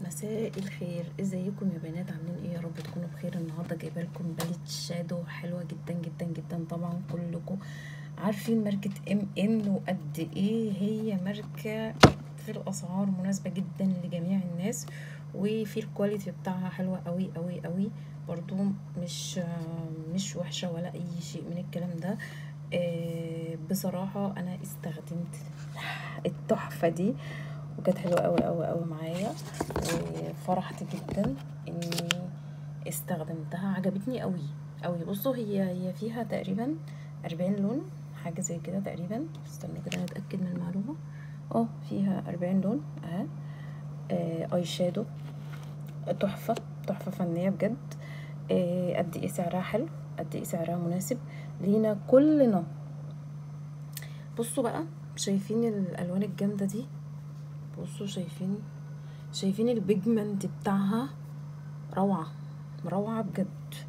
مساء الخير ازيكم يا بنات عاملين ايه يا رب تكونوا بخير النهارده جايبه لكم باليت شادو حلوه جدا جدا جدا طبعا كلكم عارفين ماركه ام ان وقد ايه هي ماركه في الاسعار مناسبه جدا لجميع الناس وفي الكواليتي بتاعها حلوه قوي قوي قوي برضو مش مش وحشه ولا اي شيء من الكلام ده آه، بصراحه انا استخدمت التحفه دي وكانت حلوه قوي قوي قوي معايا وفرحت جدا اني استخدمتها عجبتني قوي قوي بصوا هي هي فيها تقريبا 40 لون حاجه زي كده تقريبا استنوا كده نتاكد من المعلومه اه فيها 40 لون اهي آه اي شادو تحفه تحفه فنيه بجد آه قد ايه سعرها حلو قد ايه سعرها مناسب لينا كلنا بصوا بقى شايفين الالوان الجامده دي بصوا شايفين شايفين البيجمنت بتاعها روعة روعة بجد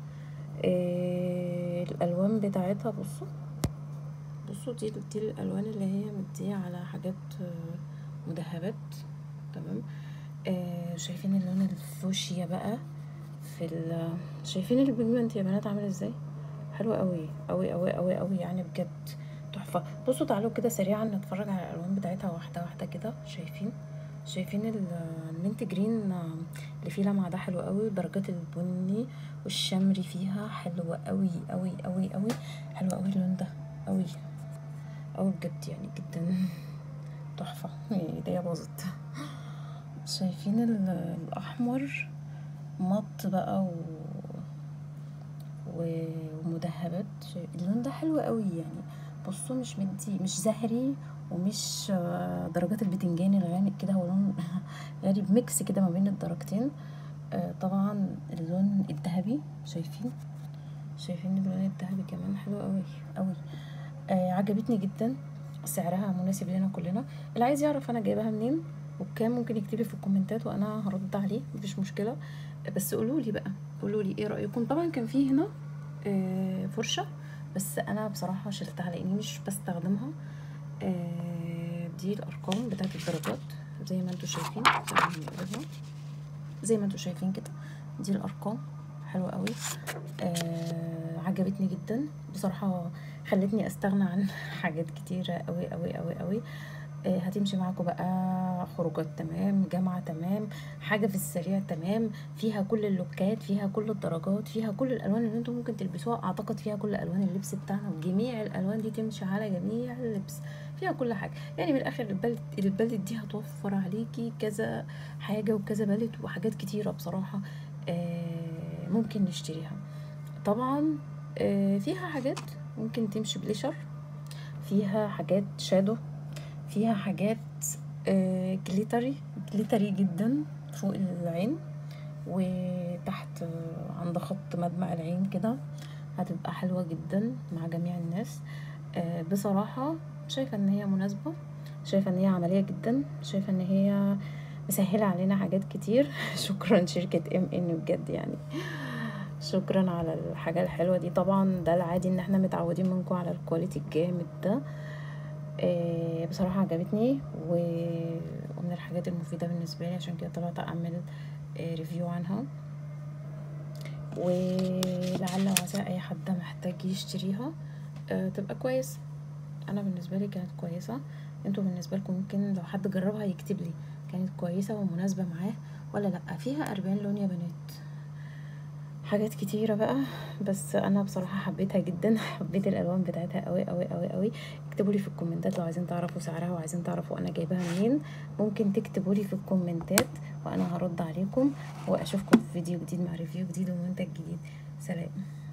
إيه الالوان بتاعتها بصوا بصوا دي دي الالوان اللي هي مديه على حاجات مدهبات تمام إيه شايفين اللون الفوشيا بقى في شايفين البيجمنت يا بنات عامل ازاي حلو قوي قوي قوي قوي قوي يعني بجد تحفه بصوا تعالوا كده سريعا نتفرج على الالوان بتاعتها واحده واحده كده شايفين شايفين المنت جرين اللي فيه لمعه ده حلو قوي درجات البني والشمري فيها حلوه قوي قوي قوي قوي حلو قوي اللون ده قوي قوي بجد يعني جدا تحفه ايديا باظت شايفين الاحمر مط بقى و ومدهبات اللون ده حلو قوي يعني بصوا مش مدي مش زهري ومش درجات البتنجان الغامق كده هو لون غريب ميكس كده ما بين الدرجتين طبعا اللون الذهبي شايفين شايفين اللون الذهبي كمان حلو قوي قوي عجبتني جدا سعرها مناسب لنا كلنا اللي عايز يعرف انا جايباها منين وبكام ممكن يكتب لي في الكومنتات وانا هرد عليه مفيش مشكله بس قولوا لي بقى قولوا لي ايه رايكم طبعا كان في هنا فرشه بس انا بصراحه شلتها لاني مش بستخدمها آه دي الارقام بتاعت الدرجات زي ما انتم شايفين زي ما انتم شايفين كده دي الارقام حلوه قوي آه عجبتني جدا بصراحه خلتني استغنى عن حاجات كتيره قوي قوي قوي قوي آه هتمشي معاكم بقى خروجات تمام جامعه تمام حاجه في السريع تمام فيها كل اللوكات فيها كل الدرجات فيها كل الالوان اللي انتم ممكن تلبسوها اعتقد فيها كل الوان اللبس بتاعنا جميع الالوان دي تمشي على جميع اللبس فيها كل حاجه يعني من الاخر البلد البلد دي هتوفر عليكي كذا حاجه وكذا بلد وحاجات كتيره بصراحه آه ممكن نشتريها طبعا آه فيها حاجات ممكن تمشي بليشر فيها حاجات شادو فيها حاجات آه جليتري جليتري جدا فوق العين وتحت آه عند خط مدمع العين كده هتبقى حلوة جدا مع جميع الناس آه بصراحة شايفة ان هي مناسبة شايفة ان هي عملية جدا شايفة ان هي مسهلة علينا حاجات كتير شكرا شركة ام ان بجد يعني شكرا على الحاجة الحلوة دي طبعا ده العادي ان احنا متعودين منكم على الكواليتي الجامد ده آه بصراحة عجبتني و... ومن الحاجات المفيدة بالنسبة لي عشان كده طلعت أعمل آه ريفيو عنها ولعل وعسى أي حد محتاج يشتريها آه تبقى كويس أنا بالنسبة لي كانت كويسة انتوا بالنسبة لكم ممكن لو حد جربها يكتب لي كانت كويسة ومناسبة معاه ولا لأ فيها أربعين لون يا بنات حاجات كتيرة بقى بس انا بصراحة حبيتها جدا حبيت الالوان بتاعتها قوي قوي قوي قوي اكتبوا لي في الكومنتات لو عايزين تعرفوا سعرها وعايزين تعرفوا انا جايباها منين ممكن تكتبوا لي في الكومنتات وانا هرد عليكم واشوفكم في فيديو جديد مع ريفيو جديد ومنتج جديد سلام